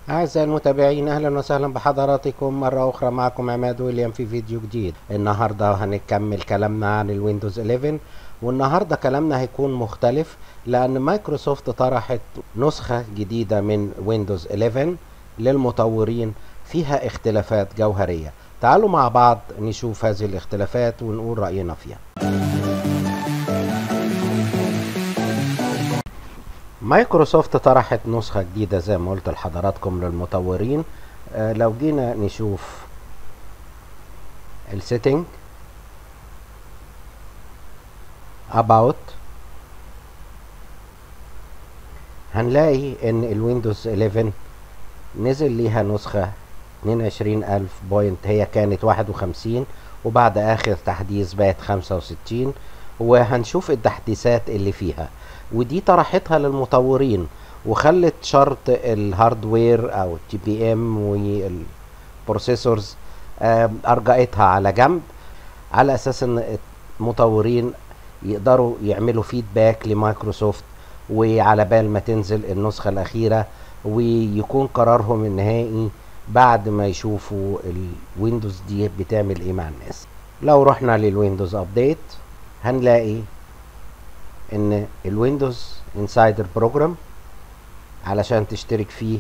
أعزائي المتابعين أهلا وسهلا بحضراتكم مرة أخرى معكم عماد ويليام في فيديو جديد النهاردة هنكمل كلامنا عن الويندوز 11 والنهاردة كلامنا هيكون مختلف لأن مايكروسوفت طرحت نسخة جديدة من ويندوز 11 للمطورين فيها اختلافات جوهرية تعالوا مع بعض نشوف هذه الاختلافات ونقول رأينا فيها مايكروسوفت طرحت نسخة جديدة زي ما قلت لحضراتكم للمطورين آه لو جينا نشوف السيتنج about هنلاقي ان الويندوز 11 نزل ليها نسخة 22000 بوينت هي كانت 51 وبعد اخر تحديث بقت 65 وهنشوف التحديثات اللي فيها ودي طرحتها للمطورين وخلت شرط الهاردوير او التي بي ام والبروسيسورز ارجعتها على جنب على اساس ان المطورين يقدروا يعملوا فيدباك لمايكروسوفت وعلى بال ما تنزل النسخة الأخيرة ويكون قرارهم النهائي بعد ما يشوفوا الويندوز دي بتعمل ايه مع الناس لو رحنا للويندوز ابديت هنلاقي ان الويندوز انسايدر بروجرام علشان تشترك فيه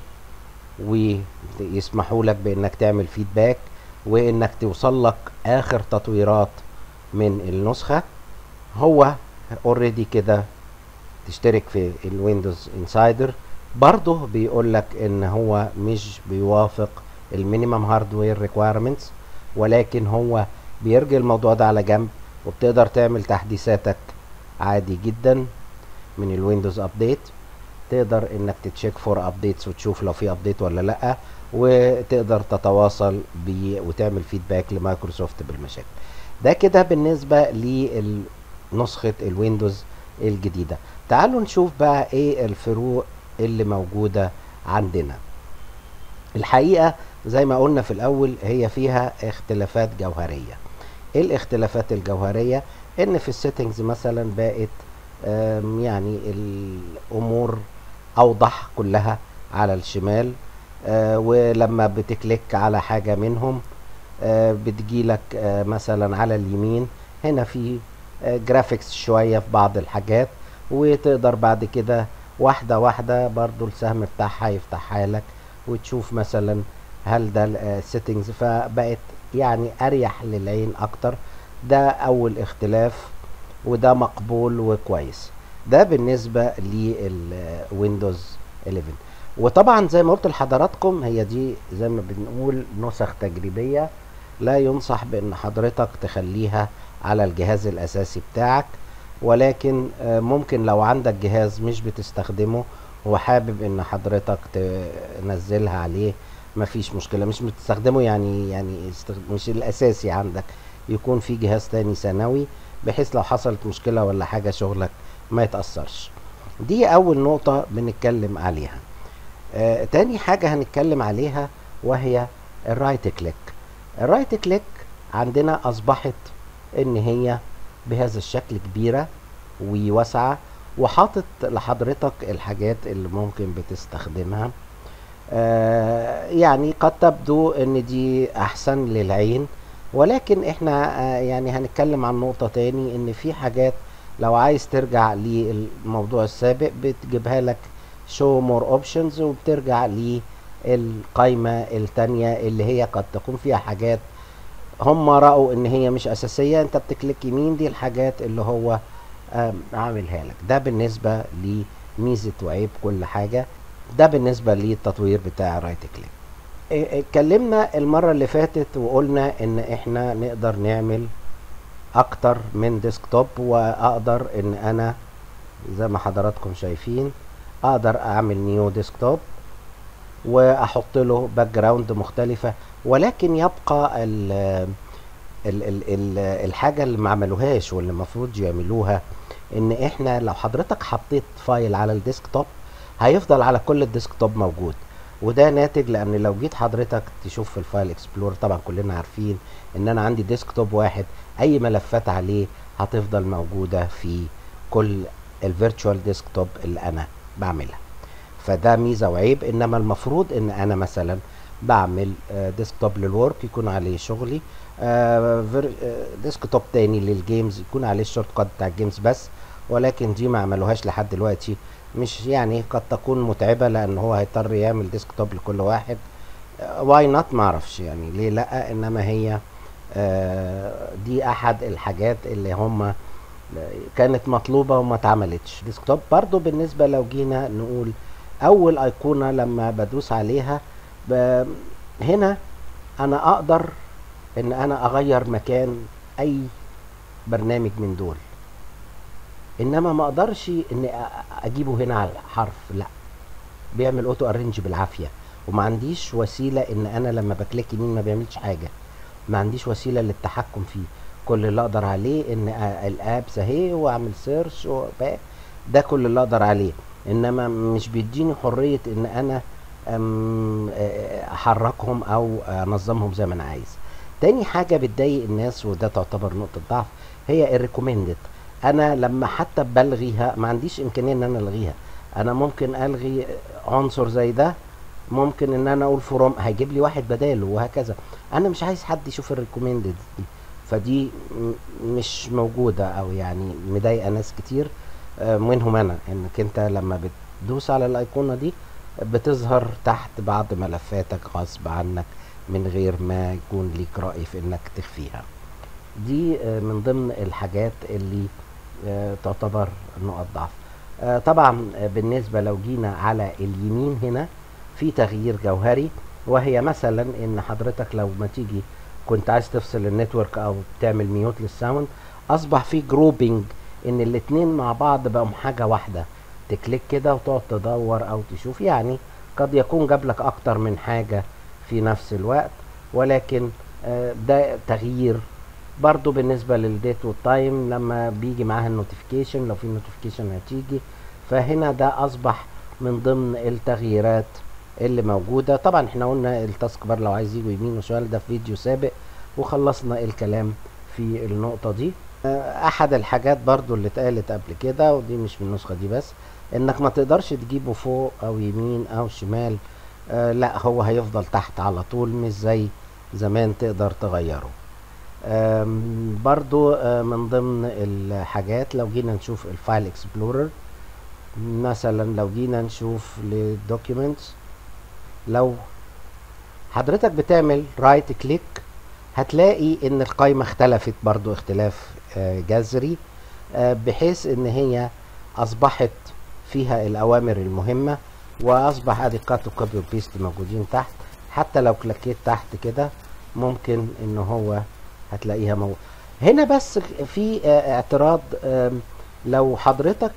ويسمحوا لك بانك تعمل فيدباك وانك توصل لك اخر تطويرات من النسخة هو اوريدي كده تشترك في الويندوز انسايدر برضه بيقول لك ان هو مش بيوافق المينيمم هاردوير ريكويرمنتس ولكن هو بيرجع الموضوع ده على جنب وبتقدر تعمل تحديثاتك عادي جدا من الويندوز ابديت تقدر انك تتشيك فور ابديتس وتشوف لو في ابديت ولا لا وتقدر تتواصل بيه وتعمل فيدباك لمايكروسوفت بالمشاكل ده كده بالنسبة لنسخة الويندوز الجديدة تعالوا نشوف بقى ايه الفروق اللي موجودة عندنا الحقيقة زي ما قلنا في الاول هي فيها اختلافات جوهرية ايه الاختلافات الجوهرية ان في السيتنجز مثلا بقت يعني الامور اوضح كلها على الشمال ولما بتكليك على حاجة منهم بتجيلك مثلا على اليمين هنا في جرافيكس شوية في بعض الحاجات وتقدر بعد كده واحدة واحدة برضو السهم بتاعها يفتحها لك وتشوف مثلا هل ده السيتنجز فبقت يعني اريح للعين اكتر ده اول اختلاف وده مقبول وكويس ده بالنسبة للويندوز 11 وطبعا زي ما قلت لحضراتكم هي دي زي ما بنقول نسخ تجريبية لا ينصح بان حضرتك تخليها على الجهاز الاساسي بتاعك ولكن ممكن لو عندك جهاز مش بتستخدمه وحابب ان حضرتك تنزلها عليه مفيش مشكلة مش بتستخدمه يعني يعني مش الاساسي عندك يكون في جهاز تاني ثانوي بحيث لو حصلت مشكلة ولا حاجة شغلك ما يتأثرش دي اول نقطة بنتكلم عليها آه تاني حاجة هنتكلم عليها وهي الرايت كليك الرايت كليك عندنا اصبحت ان هي بهذا الشكل كبيرة وواسعة وحاطط لحضرتك الحاجات اللي ممكن بتستخدمها آه يعني قد تبدو ان دي احسن للعين ولكن احنا آه يعني هنتكلم عن نقطة تاني ان في حاجات لو عايز ترجع للموضوع السابق بتجيبها لك show more options وبترجع للقايمة التانية اللي هي قد تكون فيها حاجات هم رأوا ان هي مش اساسية انت بتكليك يمين دي الحاجات اللي هو عاملها لك ده بالنسبة لميزة وعيب كل حاجة ده بالنسبة للتطوير بتاع رايت كليك اتكلمنا المرة اللي فاتت وقلنا ان احنا نقدر نعمل اكتر من ديسكتوب واقدر ان انا زي ما حضراتكم شايفين اقدر اعمل نيو ديسكتوب واحط له باك جراوند مختلفة ولكن يبقى ال ال ال ال الحاجة اللي ما عملوهاش واللي المفروض يعملوها ان احنا لو حضرتك حطيت فايل على الديسكتوب هيفضل على كل الديسكتوب موجود وده ناتج لان لو جيت حضرتك تشوف في الفايل اكسبلور طبعا كلنا عارفين ان انا عندي ديسكتوب واحد اي ملفات عليه هتفضل موجودة في كل الفيرتشوال ديسكتوب اللي انا بعملها فده ميزه وعيب انما المفروض ان انا مثلا بعمل ديسكتوب للورك يكون عليه شغلي ديسكتوب تاني للجيمز يكون عليه الشورت كات بتاع الجيمز بس ولكن دي ما عملوهاش لحد دلوقتي مش يعني قد تكون متعبه لان هو هيضطر يعمل ديسكتوب لكل واحد واي نوت ما اعرفش يعني ليه لا انما هي آه، دي احد الحاجات اللي هم كانت مطلوبه وما اتعملتش ديسكتوب برضو بالنسبه لو جينا نقول اول ايقونه لما بدوس عليها ب... هنا انا اقدر ان انا اغير مكان اي برنامج من دول انما ما اقدرش ان أ- اجيبه هنا على حرف لا بيعمل اوتو ارينج بالعافيه وما عنديش وسيله ان انا لما بكليك يمين ما بيعملش حاجه ما عنديش وسيله للتحكم فيه كل اللي اقدر عليه ان أ- الابس اهي واعمل سيرش وباك ده كل اللي اقدر عليه انما مش بيديني حريه ان انا أم، آه، احركهم او انظمهم زي ما انا عايز تاني حاجه بتضايق الناس وده تعتبر نقطه ضعف هي الريكومندد انا لما حتى بلغيها ما عنديش امكانيه ان انا الغيها انا ممكن الغي عنصر زي ده ممكن ان انا اقول فروم هيجيب لي واحد بداله وهكذا انا مش عايز حد يشوف الريكومندد دي فدي م- مش موجوده او يعني مضايقه ناس كتير آه، منهم انا انك انت لما بتدوس على الايقونه دي بتظهر تحت بعض ملفاتك غصب عنك من غير ما يكون ليك رأي في انك تخفيها دي آه، من ضمن الحاجات اللي آه، تعتبر نقط ضعف آه، طبعا آه، بالنسبة لو جينا على اليمين هنا في تغيير جوهري وهي مثلا ان حضرتك لو ما تيجي كنت عايز تفصل النتورك او تعمل ميوت للساوند اصبح في جروبنج ان الاتنين مع بعض بقوا حاجة واحدة تكليك كده وتقعد تدور او تشوف يعني قد يكون جاب لك اكتر من حاجة في نفس الوقت ولكن آه، ده تغيير برضو بالنسبة للديت والتايم لما بيجي معاها النوتيفيكيشن لو في نوتيفيكيشن هتيجي فهنا ده اصبح من ضمن التغييرات اللي موجودة طبعا احنا قلنا التاسك بار لو عايز يجوا يمين وشمال ده في فيديو سابق وخلصنا الكلام في النقطة دي آه، احد الحاجات برضو اللي اتقالت قبل كده ودي مش من النسخة دي بس انك ما تقدرش تجيبه فوق او يمين او شمال آه لا هو هيفضل تحت على طول مش زي زمان تقدر تغيره آم، برضو آه من ضمن الحاجات لو جينا نشوف الفايل اكسبلورر مثلا لو جينا نشوف للدوكيومنتس لو حضرتك بتعمل رايت كليك هتلاقي ان القائمة اختلفت برضو اختلاف آه، جذري آه، بحيث ان هي اصبحت فيها الاوامر المهمة واصبح ادي كات وكوبي وبيست موجودين تحت حتى لو كليكيت تحت كده ممكن ان هو هتلاقيها موجود هنا بس في آه، اعتراض آم، لو حضرتك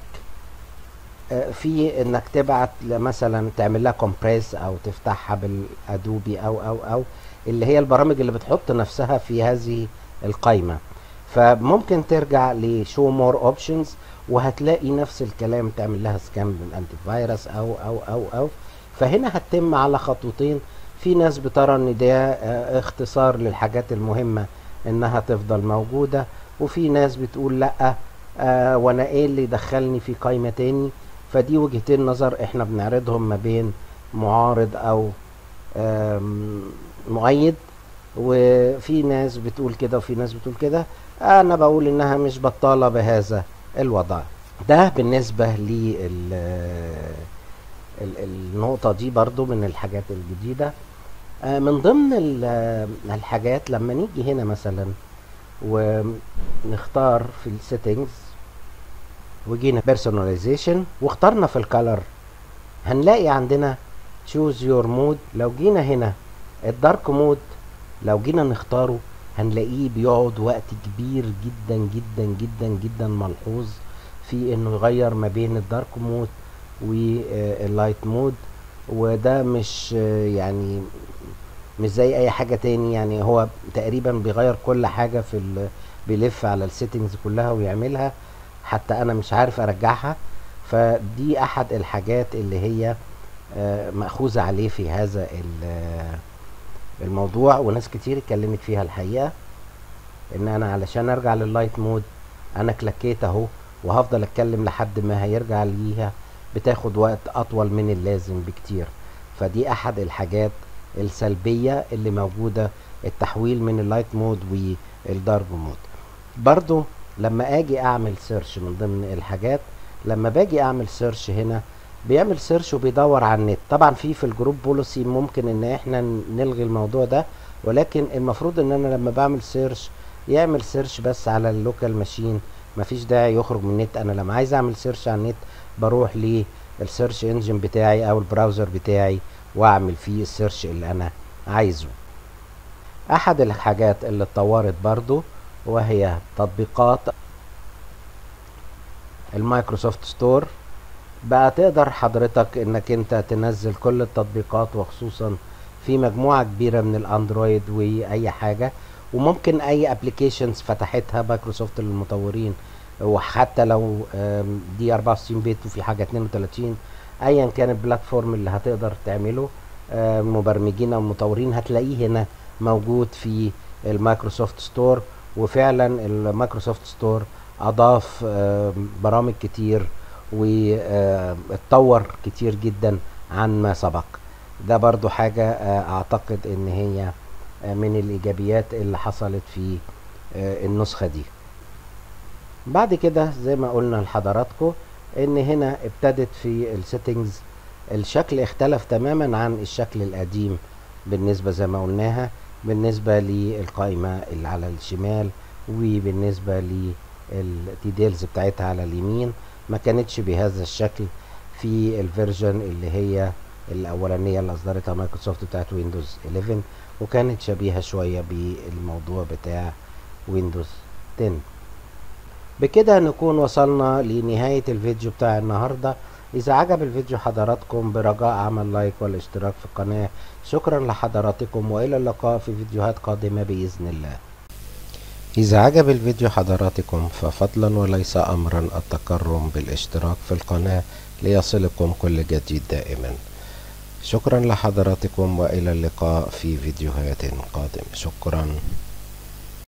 آه، في انك تبعت ل- مثلا تعمل لها كومبريس او تفتحها بالادوبي او او او اللي هي البرامج اللي بتحط نفسها في هذه القائمه فممكن ترجع لشو مور اوبشنز وهتلاقي نفس الكلام تعمل لها سكان من انتي فيروس او او او او فهنا هتتم على خطوتين في ناس بترى ان ده آه، اختصار للحاجات المهمه انها تفضل موجوده وفي ناس بتقول لا آه وانا ايه اللي دخلني في قائمه تاني فدي وجهتين نظر احنا بنعرضهم ما بين معارض او آم، مؤيد وفي ناس بتقول كده وفي ناس بتقول كده انا بقول انها مش بطالة بهذا الوضع ده بالنسبة لل ال- النقطة دي برضو من الحاجات الجديدة آه، من ضمن ال- الحاجات لما نيجي هنا مثلا ونختار في السيتنجز وجينا personalization واخترنا في الكالر هنلاقي عندنا choose your mode لو جينا هنا الدارك مود لو جينا نختاره هنلاقيه بيقعد وقت كبير جدا جدا جدا جدا ملحوظ في انه يغير ما بين الدارك مود واللايت مود وده مش آه، يعني مش زي اي حاجة تاني يعني هو تقريبا بيغير كل حاجة في ال... بيلف على السيتنجز كلها ويعملها حتى انا مش عارف ارجعها فدي احد الحاجات اللي هي آه، مأخوذة عليه في هذا ال- آه، الموضوع وناس كتير اتكلمت فيها الحقيقة ان انا علشان ارجع لللايت مود انا كلكيت اهو وهفضل اتكلم لحد ما هيرجع ليها بتاخد وقت اطول من اللازم بكتير فدي احد الحاجات السلبية اللي موجودة التحويل من اللايت مود والدارك مود برضو لما اجي اعمل سيرش من ضمن الحاجات لما باجي اعمل سيرش هنا بيعمل سيرش وبيدور على النت طبعا في في الجروب بوليسي ممكن ان احنا نلغي الموضوع ده ولكن المفروض ان انا لما بعمل سيرش يعمل سيرش بس على اللوكال ماشين مفيش داعي يخرج من النت انا لما عايز اعمل سيرش على النت بروح للسيرش انجن بتاعي او البراوزر بتاعي واعمل فيه السيرش اللي انا عايزه احد الحاجات اللي اتطورت برضو وهي تطبيقات المايكروسوفت ستور بقى تقدر حضرتك انك انت تنزل كل التطبيقات وخصوصا في مجموعة كبيرة من الاندرويد واي حاجة وممكن اي ابلكيشنز فتحتها مايكروسوفت للمطورين وحتى لو دي 64 بت وفي حاجة 32 ايا كان البلاتفورم اللي هتقدر تعمله مبرمجين او مطورين هتلاقيه هنا موجود في المايكروسوفت ستور وفعلا المايكروسوفت ستور اضاف برامج كتير واتطور كتير جدا عن ما سبق ده برضو حاجة اعتقد ان هي من الايجابيات اللي حصلت في النسخة دي بعد كده زي ما قلنا لحضراتكم ان هنا ابتدت في السيتنجز الشكل اختلف تماما عن الشكل القديم بالنسبة زي ما قلناها بالنسبة للقائمة اللي على الشمال وبالنسبة للديتيلز بتاعتها على اليمين ما كانتش بهذا الشكل في الفيرجن اللي هي الاولانية اللي اصدرتها مايكروسوفت بتاعت ويندوز 11 وكانت شبيهة شوية بالموضوع بتاع ويندوز 10 بكده نكون وصلنا لنهاية الفيديو بتاع النهاردة إذا عجب الفيديو حضراتكم برجاء عمل لايك والاشتراك في القناة شكرا لحضراتكم وإلى اللقاء في فيديوهات قادمة بإذن الله إذا عجب الفيديو حضراتكم ففضلا وليس أمرا التكرم بالاشتراك في القناة ليصلكم كل جديد دائما شكرا لحضراتكم وإلى اللقاء في فيديوهات قادمة شكرا